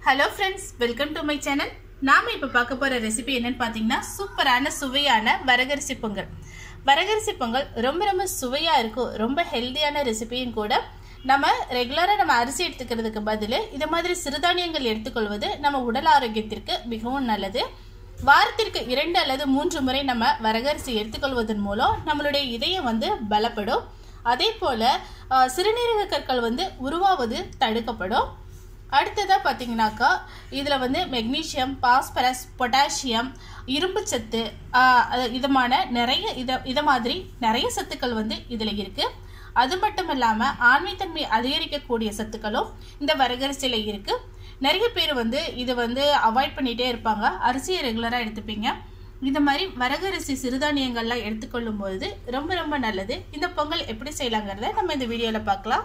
hello friends welcome to my channel நாம இப்போ பார்க்க போகிற ரெசிபி என்னன்னு பார்த்தீங்கன்னா சூப்பரான சுவையான வரகரிசி பொங்கல் வரகரிசி பொங்கல் ரொம்ப ரொம்ப சுவையாக இருக்கும் ரொம்ப ஹெல்த்தியான ரெசிபியும் கூட நம்ம ரெகுலராக நம்ம அரிசி எடுத்துக்கிறதுக்கு பதில் இது மாதிரி சிறுதானியங்கள் எடுத்துக்கொள்வது நம்ம உடல் ஆரோக்கியத்திற்கு மிகவும் நல்லது வாரத்திற்கு இரண்டு அல்லது மூன்று முறை நம்ம வரகரிசி எடுத்துக்கொள்வதன் மூலம் நம்மளுடைய இதயம் வந்து பலப்படும் அதே போல் சிறுநீரக கற்கள் வந்து உருவாவது தடுக்கப்படும் அடுத்ததாக பார்த்தீங்கன்னாக்கா இதில் வந்து மெக்னீஷியம் பாஸ்பரஸ் பொட்டாசியம் இரும்புச்சத்து இதமான நிறைய இத இதை மாதிரி நிறைய சத்துக்கள் வந்து இதில் இருக்குது அது மட்டும் இல்லாமல் ஆண்மைத்தன்மை அதிகரிக்கக்கூடிய சத்துக்களும் இந்த வரகரிசியில் இருக்குது நிறைய பேர் வந்து இதை வந்து அவாய்ட் பண்ணிகிட்டே இருப்பாங்க அரிசியை ரெகுலராக எடுத்துப்பீங்க இந்த மாதிரி வரகரிசி சிறுதானியங்கள்லாம் எடுத்துக்கொள்ளும் பொழுது ரொம்ப ரொம்ப நல்லது இந்த பொங்கல் எப்படி செய்யலாங்கிறத நம்ம இந்த வீடியோவில் பார்க்கலாம்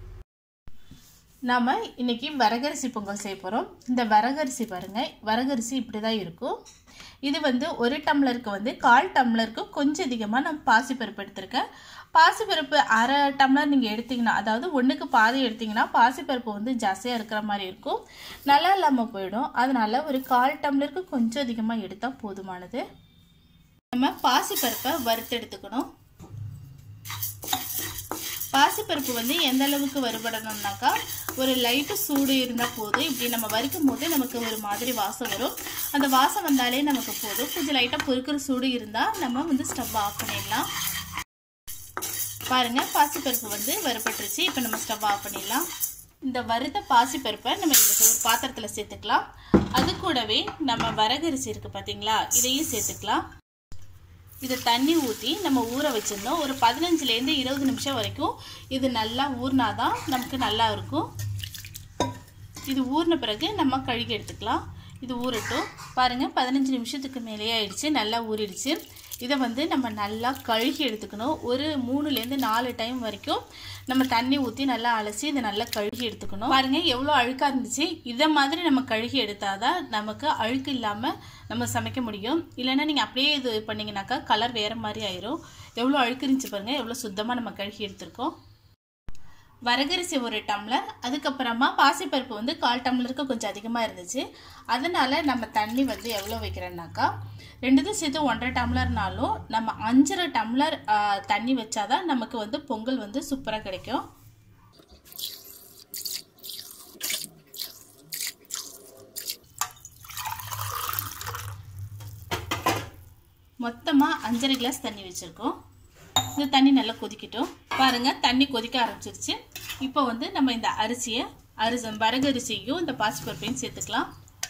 நாம் இன்றைக்கி வரகரிசி பொங்கல் செய்ய போகிறோம் இந்த வரகரிசி பாருங்கள் வரகரிசி இப்படி தான் இருக்கும் இது வந்து ஒரு டம்ளருக்கு வந்து கால் டம்ளருக்கு கொஞ்சம் அதிகமாக நான் பாசிப்பருப்பு எடுத்திருக்கேன் பாசிப்பருப்பு அரை டம்ளர் நீங்கள் எடுத்திங்கன்னா அதாவது ஒன்றுக்கு பாதி எடுத்திங்கன்னா பாசிப்பருப்பு வந்து ஜாஸ்தியாக இருக்கிற மாதிரி இருக்கும் நல்லா இல்லாமல் போயிடும் அதனால் ஒரு கால் டம்ளருக்கு கொஞ்சம் அதிகமாக எடுத்தால் போதுமானது நம்ம பாசிப்பருப்பை வறுத்து எடுத்துக்கணும் பாசிப்பருப்பு வந்து எந்த அளவுக்கு வறுபடணும்னாக்கா ஒரு லைட்டு சூடு இருந்தால் போதும் இப்படி நம்ம வறுக்கும் போது நமக்கு ஒரு மாதிரி வாசம் வரும் அந்த வாசம் வந்தாலே நமக்கு போதும் கொஞ்சம் லைட்டாக பொறுக்கிற சூடு இருந்தால் நம்ம வந்து ஸ்டவ் ஆஃப் பண்ணிடலாம் பாருங்கள் பாசிப்பருப்பு வந்து வறுபட்டுருச்சு இப்போ நம்ம ஸ்டவ் ஆஃப் பண்ணிடலாம் இந்த வறுத்த பாசிப்பருப்பை நம்ம இதுக்கு ஒரு பாத்திரத்தில் சேர்த்துக்கலாம் அது கூடவே நம்ம வரகரிசி இருக்குது பார்த்தீங்களா இதையும் சேர்த்துக்கலாம் இதை தண்ணி ஊற்றி நம்ம ஊற வச்சிருந்தோம் ஒரு பதினஞ்சுலேருந்து இருபது நிமிஷம் வரைக்கும் இது நல்லா ஊறினா தான் நமக்கு நல்லா இருக்கும் இது ஊறின பிறகு நம்ம கழுகி எடுத்துக்கலாம் இது ஊறட்டும் பாருங்கள் பதினஞ்சு நிமிஷத்துக்கு மேலேயே ஆயிடுச்சு நல்லா ஊறிடுச்சு இதை வந்து நம்ம நல்லா கழுகி எடுத்துக்கணும் ஒரு மூணுலேருந்து நாலு டைம் வரைக்கும் நம்ம தண்ணி ஊற்றி நல்லா அலசி இதை நல்லா கழுகி எடுத்துக்கணும் பாருங்கள் எவ்வளோ அழுக்காக இருந்துச்சு இதை மாதிரி நம்ம கழுகி எடுத்தால் தான் நமக்கு அழுக்கு இல்லாமல் நம்ம சமைக்க முடியும் இல்லைன்னா நீங்கள் அப்படியே இது பண்ணிங்கனாக்கா கலர் வேறு மாதிரி ஆயிரும் எவ்வளோ அழுக்கு இருந்துச்சு பாருங்கள் எவ்வளோ சுத்தமாக நம்ம கழுகி எடுத்திருக்கோம் வரகரிசி ஒரு டம்ளர் அதுக்கப்புறமா பாசிப்பருப்பு வந்து கால் டம்ளருக்கு கொஞ்சம் அதிகமாக இருந்துச்சு அதனால் நம்ம தண்ணி வந்து எவ்வளோ வைக்கிறேன்னாக்கா ரெண்டுத்தையும் சேர்த்து ஒன்றரை டம்ளர்னாலும் நம்ம அஞ்சரை டம்ளர் தண்ணி வச்சாதான் நமக்கு வந்து பொங்கல் வந்து சூப்பராக கிடைக்கும் மொத்தமாக அஞ்சரை கிளாஸ் தண்ணி வச்சுருக்கோம் இந்த தண்ணி நல்லா கொதிக்கட்டும் பாருங்கள் தண்ணி கொதிக்க ஆரம்பிச்சிருச்சு இப்போ வந்து நம்ம இந்த அரிசியை அரிசி வரகரிசியும் இந்த பாசிப்பருப்பையும் சேர்த்துக்கலாம்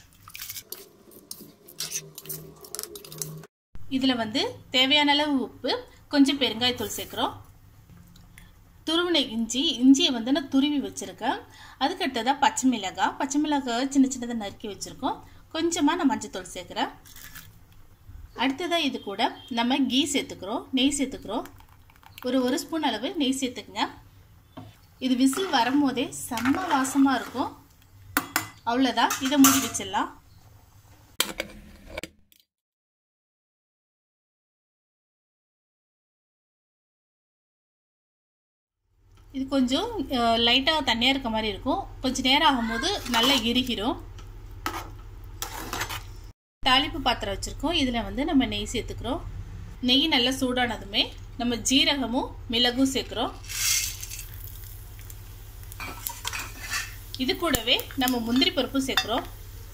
இதில் வந்து தேவையான அளவு உப்பு கொஞ்சம் பெருங்காயத்தூள் சேர்க்குறோம் துருவின இஞ்சி இஞ்சியை வந்து நான் துருவி வச்சுருக்கேன் அதுக்கடுத்ததாக பச்சை மிளகாய் பச்சை மிளகாய் சின்ன சின்னதாக நறுக்கி வச்சுருக்கோம் கொஞ்சமாக நான் மஞ்சத்தூள் சேர்க்குறேன் அடுத்ததாக இது கூட நம்ம கீ சேர்த்துக்கிறோம் நெய் சேர்த்துக்கிறோம் ஒரு ஒரு ஸ்பூன் அளவு நெய் சேர்த்துக்குங்க இது விசில் வரும்போதே செம்ம வாசமாக இருக்கும் அவ்வளோதான் இதை மூடி வச்சிடலாம் இது கொஞ்சம் லைட்டாக தண்ணியாக இருக்க மாதிரி இருக்கும் கொஞ்சம் நேரம் ஆகும்போது நல்லா இறுகிடும் தாளிப்பு பாத்திரம் வச்சுருக்கோம் இதில் வந்து நம்ம நெய் சேர்த்துக்கிறோம் நெய் நல்லா சூடானதுமே நம்ம ஜீரகமும் மிளகும் சேர்க்குறோம் இது கூடவே நம்ம முந்திரி பருப்பும் சேர்க்குறோம்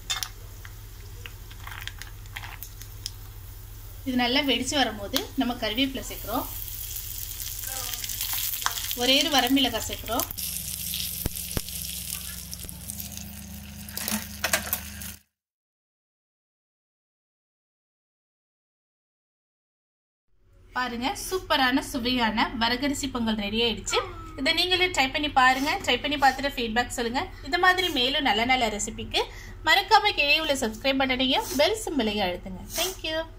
இது நல்லா வெடித்து வரும்போது நம்ம கருவேப்பிலை சேர்க்குறோம் ஒரே ஒரு வரமிளகாய் சேர்க்குறோம் பாருங்க சூப்பரான சுவையான வரகரிசி பொங்கல் ரெடி ஆயிடுச்சு இதை நீங்களே ட்ரை பண்ணி பாருங்க ட்ரை பண்ணி பார்த்துட்டு ஃபீட்பேக் சொல்லுங்க இது மாதிரி மேலும் நல்ல நல்ல ரெசிபிக்கு மறக்காம கீழே உள்ள சப்ஸ்கிரைப் பட்டனையும் பெல் சிம்பிளையும் அழுத்துங்க தேங்க்யூ